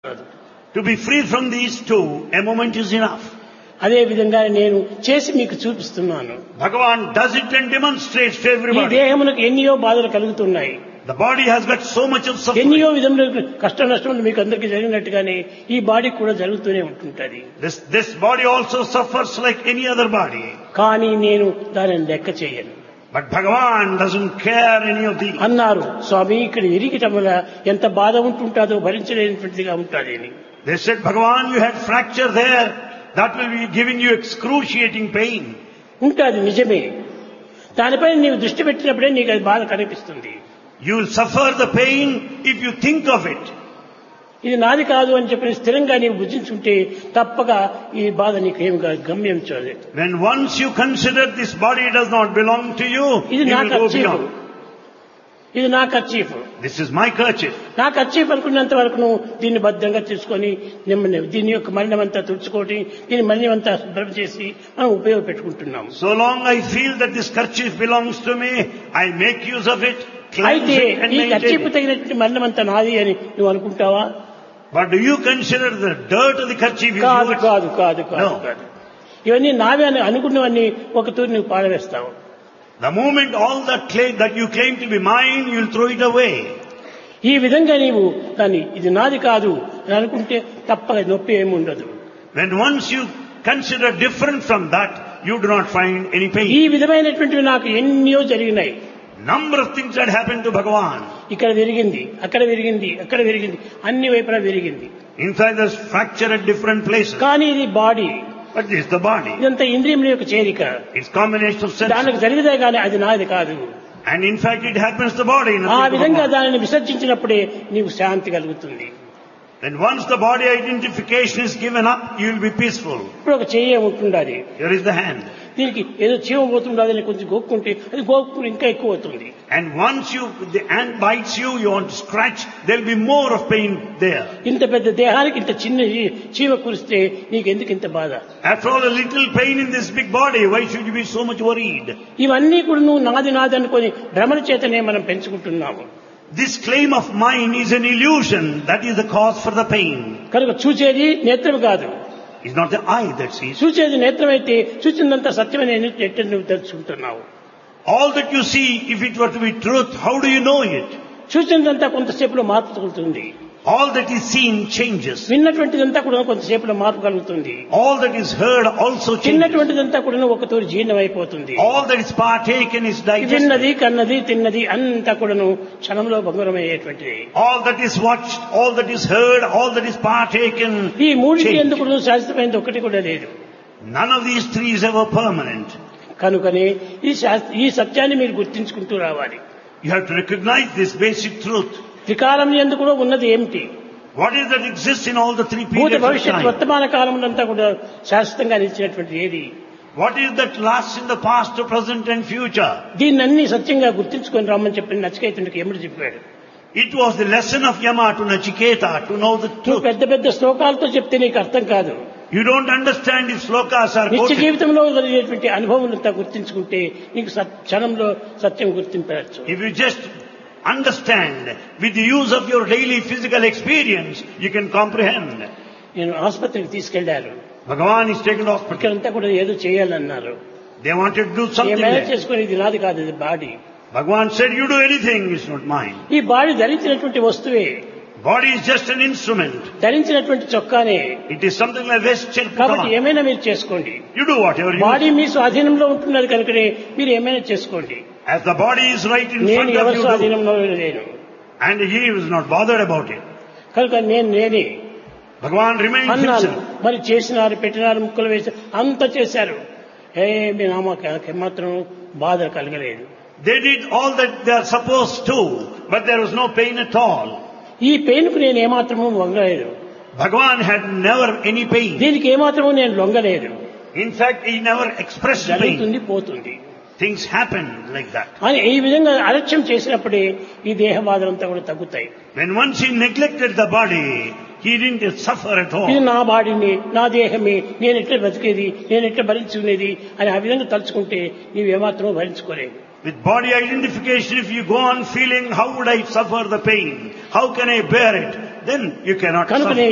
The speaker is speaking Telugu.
To be free from these two, a moment is enough. అదే విధంగా నేను చేసి మీకు చూపిస్తున్నాను Bhagavan does it and demonstrates to ఈ everybody. దేహమునకు ఎన్నో బాధలు కలుగుతున్నాయి The body has got so much of suffering. ఎన్నో విధముల కష్ట నష్టములు మీకు అందరికీ జరిగినట్టుగానే ఈ బాడీ కూడా జరుగుతూనే ఉంటుంటది This, this body also suffers like any other body. కానీ నేను దానిని లెక్క చేయను But Bhagavan doesn't care any of these. అన్నారు స్వామి ఇక్కడ ఇరిగిటం వల్ల ఎంత బాధ ఉంటుంటాదో భరించలేనటువంటిదిగా ఉంటుంది అని They said, Bhagavan, you had fracture there. That will be giving you excruciating pain. ఉంటుంది నిజమే దానిపై నీవు దృష్టి పెట్టినప్పుడే నీకు అది బాధ కనిపిస్తుంది You will suffer the pain if you think of it. ఇది నాది కాదు అని చెప్పి స్థిరంగా నీవు భుజించుంటే తప్పక ఈ బాధ నీకు ఏం గమ్యం చూడలేదు When once you consider this body does not belong to you, ఇది you నా will go ఖర్చీఫ్ beyond. ఇది నా kerchief This is my kerchief. నా ఖర్చీఫ్ అనుకున్నంత వరకు నువ్వు దీన్ని భద్రంగా తీసుకొని నెమ్మది దీని యొక్క మరణం అంతా తుడుచుకోటి దీని మరణం అంతా శుభ్రం చేసి మనం ఉపయోగపెట్టుకుంటున్నాం So long I feel that this kerchief belongs to me, I make use of it, cleanse అయితే it and ఈ maintain ఖర్చీపు it. తగినటువంటి మరణం అంతా నాది అని నువ్వు అనుకుంటావా But do you consider the dirt of the kerchief is కాదు yours? కాదు కాదు కాదు No. కాదు ఇవన్నీ నావే అని అనుకున్నవన్నీ ఒక తూరి నువ్వు పారవేస్తావు The moment all that claim that you claim to be mine, you'll throw it away. ఈ విధంగా నీవు దాన్ని ఇది నాది కాదు అని అనుకుంటే తప్పక నొప్పి ఏమి ఉండదు When once you consider different from that, you do not find any ఈ pain. విధమైనటువంటివి నాకు ఎన్నో జరిగినాయి Number of things that happened to Bhagavan. ఇక్కడ విరిగింది అక్కడ విరిగింది అక్కడ విరిగింది అన్ని వైపులా విరిగింది In fact, there's fracture at different places. కానీ ఇది body But this is the body. ఇదంతా ఇంద్రియముల యొక్క చేరిక It's combination of senses. దానికి జరిగితే కానీ అది నాది కాదు And in fact, it happens to the body. ఆ nothing to విధంగా Bhagavan. దానిని విసర్జించినప్పుడే నీకు శాంతి కలుగుతుంది Then once the body identification is given up, you will be peaceful. ఇప్పుడు ఒక చెయ్యి ఉంటుండాలి Here is the hand. దీనికి ఏదో చీమ పోతుండాలి అని కొంచెం గోక్కుంటే అది గోక్కుని ఇంకా ఎక్కువ అవుతుంది And once you, the ant bites you, you want to scratch, there will be more of pain there. ఇంత పెద్ద దేహానికి ఇంత చిన్న చీ- చీమ కురిస్తే నీకు ఎందుకు ఇంత బాధ After all, a little pain in this big body, why should you be so much worried? ఇవన్నీ కూడా నువ్వు నాది నాది అనుకొని భ్రమణ చేతనే మనం పెంచుకుంటున్నాము This claim of mine is an illusion. That is the cause for the pain. కనుక చూచేది నేత్రం కాదు It's not the eye that sees. చూచేది నేత్రమైతే చూసిందంతా సత్యమని ఎట్ట నువ్వు తెలుసుకుంటున్నావు All that you see, if it were to be truth, how do you know it? చూసినదంతా కొంతసేపులో మార్పు తగులుతుంది All that is seen changes. విన్నటువంటిదంతా కూడా కొంతసేపులో మార్పు కలుగుతుంది All that is heard also changes. చిన్నటువంటిదంతా కూడా ఒక తూరి జీర్ణమైపోతుంది All that is partaken is digested. విన్నది కన్నది తిన్నది అంతా కూడాను క్షణంలో భంగురమయ్యేటువంటిది All that is watched, all that is heard, all that is partaken. ఈ మూడింటి change. ఎందుకు శాశ్వతమైనది ఒకటి కూడా లేదు None of these three is ever permanent. కనుకనే ఈ శాస్త్ర ఈ సత్యాన్ని మీరు గుర్తించుకుంటూ రావాలి You have to recognize this basic truth. త్రికాలం ఎందు కూడా ఉన్నది ఏమిటి What is that exists in all the three భూత periods of భవిష్యత్ time? వర్తమాన కాలములంతా కూడా శాశ్వతంగా నిలిచినటువంటి ఏది What is that lasts in the past, present and future? దీన్నన్ని సత్యంగా గుర్తించుకొని రమ్మని చెప్పి నచికేతుడికి ఎముడు చెప్పాడు It was the lesson of Yama to Nachiketa to know the నువ్వు truth. పెద్ద పెద్ద శ్లోకాలతో చెప్తే నీకు అర్థం కాదు You don't understand if slokas are నిత్య quoted. జీవితంలో జరిగేటువంటి అనుభవం గుర్తించుకుంటే నీకు సత్- క్షణంలో సత్యం గుర్తింపవచ్చు If you just understand with the use of your daily physical experience, you can comprehend. నేను ఆసుపత్రికి తీసుకెళ్లారు Bhagavan is taken to hospital. ఇక్కడంతా కూడా ఏదో చేయాలన్నారు They wanted to do something ఏమైనా there. చేసుకుని ఇది నాది కాదు ఇది body Bhagavan said, you do anything, it's not mine. ఈ బాడీ ధరించినటువంటి వస్తువే Body is just an instrument. ధరించినటువంటి చొక్కానే It is something like vesture put కాబట్టి on. ఏమైనా మీరు చేసుకోండి You do whatever you body మీ స్వాధీనంలో ఉంటున్నది కనుకనే మీరు ఏమైనా చేసుకోండి As the body is right in నేను front of ఎవరి you, do. స్వాధీనంలో లేను and he was not bothered about it. కనుక నేను నేనే Bhagavan remained అన్నాను himself. మరి చేసినారు పెట్టినారు ముక్కలు వేశారు అంత చేశారు ఏమి నామకి మాత్రం బాధ కలగలేదు They did all that they are supposed to, but there was no pain at all. ఈ పెయిన్ కు నేను ఏమాత్రము వంగలేదు Bhagavan had never any pain. దీనికి ఏమాత్రము నేను లొంగలేదు In fact, he never expressed pain. జరుగుతుంది పోతుంది Things happen like that. అని ఈ విధంగా అలక్ష్యం చేసినప్పుడే ఈ దేహ బాధలంతా కూడా తగ్గుతాయి When once he neglected the body, he didn't suffer at ఇది all. నా బాడీని నా దేహమే నేను ఎట్లా బతికేది నేను ఎట్లా భరించుకునేది అని ఆ విధంగా తలుచుకుంటే నీవు ఏమాత్రమో భరించుకోలేవు With body identification, if you go on feeling, how would I suffer the pain? How can I bear it? Then you cannot కనుక suffer.